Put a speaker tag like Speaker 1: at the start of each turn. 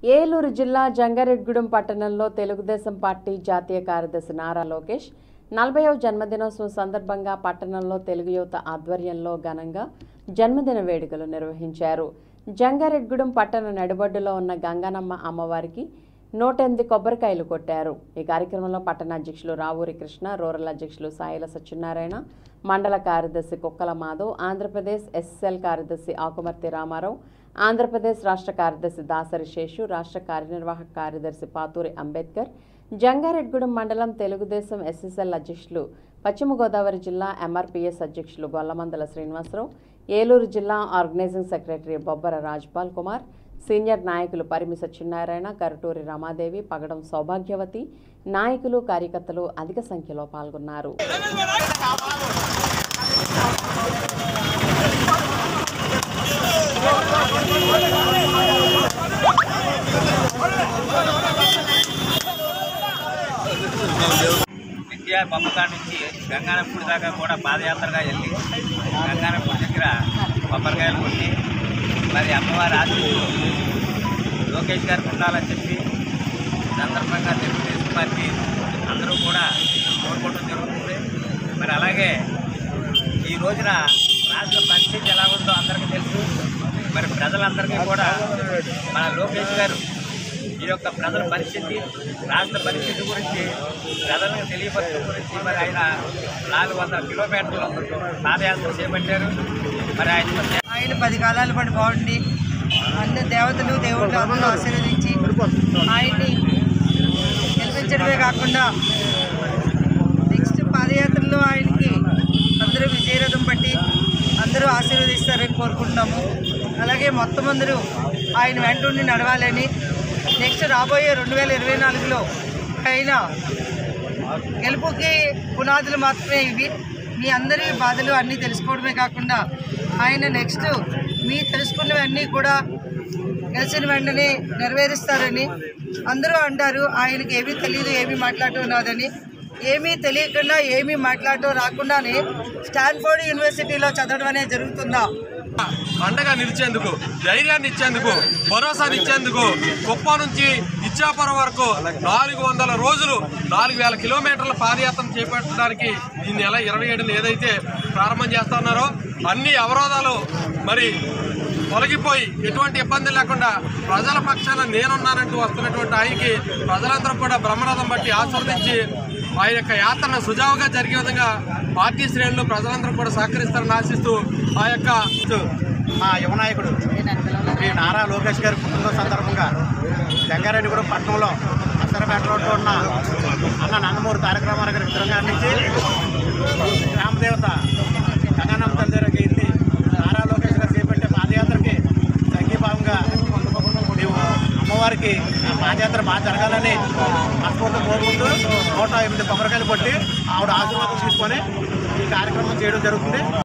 Speaker 1: ఏలూరు జిల్లా జంగారెడ్గూడెం పట్టణంలో తెలుగుదేశం పార్టీ జాతీయ కార్యదర్శి నారా లోకేష్ నలభైవ జన్మదినోత్సవం సందర్భంగా పట్టణంలో తెలుగు యువత ఆధ్వర్యంలో ఘనంగా జన్మదిన వేడుకలు నిర్వహించారు జంగారెడ్గూడెం పట్టణ నడిబొడ్డులో ఉన్న గంగానమ్మ అమ్మవారికి నూట ఎనిమిది కొబ్బరికాయలు కొట్టారు ఈ కార్యక్రమంలో పట్టణ అధ్యక్షులు రావూరి కృష్ణ రూరల్ అధ్యక్షులు సాయిల సత్యనారాయణ మండల కార్యదర్శి కుక్కల మాధవ్ ఆంధ్రప్రదేశ్ ఎస్ఎల్ కార్యదర్శి ఆకుమర్తి రామారావు ఆంధ్రప్రదేశ్ రాష్ట్ర కార్యదర్శి దాసరి శేషు రాష్ట్ర కార్యనిర్వాహక కార్యదర్శి పాతూరి అంబేద్కర్ జంగారెడ్గూడెం మండలం తెలుగుదేశం ఎస్ఎస్ఎల్ అధ్యక్షులు పశ్చిమ గోదావరి జిల్లా ఎంఆర్పీఎస్ అధ్యక్షులు గొల్లమందల శ్రీనివాసరావు ఏలూరు జిల్లా ఆర్గనైజింగ్ సెక్రటరీ బొబ్బర రాజ్పాల్ కుమార్ సీనియర్ నాయకులు పరిమి సత్యనారాయణ కరుటూరి రమాదేవి పగడం సౌభాగ్యవతి నాయకులు కార్యకర్తలు అధిక సంఖ్యలో పాల్గొన్నారు
Speaker 2: విద్యా బొమ్మకాడ నుంచి గంగానపూడి దాకా కూడా పాదయాత్రగా వెళ్ళి గంగానపూడి దగ్గర కొబ్బరికాయలు కొట్టి మరి అమ్మవారి ఆశీస్సులు లోకేష్ గారికి ఉండాలని చెప్పి ఈ సందర్భంగా తెలుగుదేశం పార్టీ అందరూ కూడా కోరుకోవడం జరుగుతుంది మరి అలాగే ఈ రోజున రాష్ట్ర పరిస్థితి ఎలా ఉందో అందరికీ తెలుసు మరి ప్రజలందరికీ కూడా మన లోకేష్ గారు ఈ యొక్క ప్రజల పరిస్థితి రాష్ట్ర పరిస్థితి గురించి ప్రజలకు తెలియపరచడం గురించి మరి ఆయన నాలుగు వందల కిలోమీటర్లు పాదయాత్ర చేపట్టారు మరి ఆయన
Speaker 3: ఆయన పది కాలాల పాటు బాగుండి అన్ని దేవతలు దేవుళ్ళు అందరూ ఆశీర్వదించి ఆయన్ని గెలిపించడమే కాకుండా నెక్స్ట్ పాదయాత్రలో ఆయనకి అందరూ విజయరథం పట్టి అందరూ ఆశీర్వదిస్తారని కోరుకుంటున్నాము అలాగే మొత్తం అందరూ ఆయన వెంటుండి నడవాలని నెక్స్ట్ రాబోయే రెండు వేల ఇరవై నాలుగులో ఆయన గెలుపుకి పునాదులు మాత్రమే ఇవి మీ అందరి బాధలు అన్నీ తెలుసుకోవడమే కాకుండా ఆయన నెక్స్ట్ మీ తెలుసుకున్నవన్నీ కూడా గెలిచిన వెంటనే నెరవేరుస్తారని అందరూ అంటారు ఆయనకి ఏమీ తెలియదు ఏమీ మాట్లాడటం రాదని ఏమీ తెలియకుండా ఏమీ మాట్లాడటం రాకుండానే స్టాన్ఫోర్డ్ యూనివర్సిటీలో చదవడం అనేది జరుగుతుందా
Speaker 4: అండగా నిలిచేందుకు ధైర్యాన్ని ఇచ్చేందుకు భరోసాని ఇచ్చేందుకు కుప్ప నుంచి ఇచ్చాపురం వరకు నాలుగు వందల రోజులు నాలుగు వేల కిలోమీటర్ల పాదయాత్ర చేపట్టడానికి ఈ నెల ఇరవై ఏడున ఏదైతే ప్రారంభం చేస్తున్నారో అన్ని అవరోధాలు మరి తొలగిపోయి ఎటువంటి ఇబ్బంది లేకుండా ప్రజల పక్షాన నేనున్నానంటూ వస్తున్నటువంటి ఆయనకి ప్రజలందరూ కూడా బ్రహ్మరథం బట్టి ఆస్వాదించి ఆ యొక్క యాత్రను సుజావుగా జరిగే విధంగా పార్టీ శ్రేణులు ప్రజలందరూ కూడా సహకరిస్తారని ఆశిస్తూ ఆ యొక్క
Speaker 5: మా యువ నాయకుడు శ్రీ నారా లోకేష్ గారి పుట్టినరోజు సందర్భంగా జంగారెడ్డిగూడెం పట్టణంలో అసరపేట రోడ్లో ఉన్న అన్న నందమూరి తారక రామారావు గారి విగ్రహం గారి నుంచి గ్రామదేవత గంగానమ్మ తల్లి దగ్గరికి వెళ్ళి నారా లోకేష్ గారు చేపట్టే పాదయాత్రకి సంఘీభావంగా మేము అమ్మవారికి ఆ పాదయాత్ర బాగా జరగాలని మనస్ఫూర్తి కోరుకుంటూ నూట ఎనిమిది కొబ్బరికాయలు కొట్టి ఆవిడ ఆశీర్వాదం తీసుకొని ఈ కార్యక్రమం చేయడం జరుగుతుంది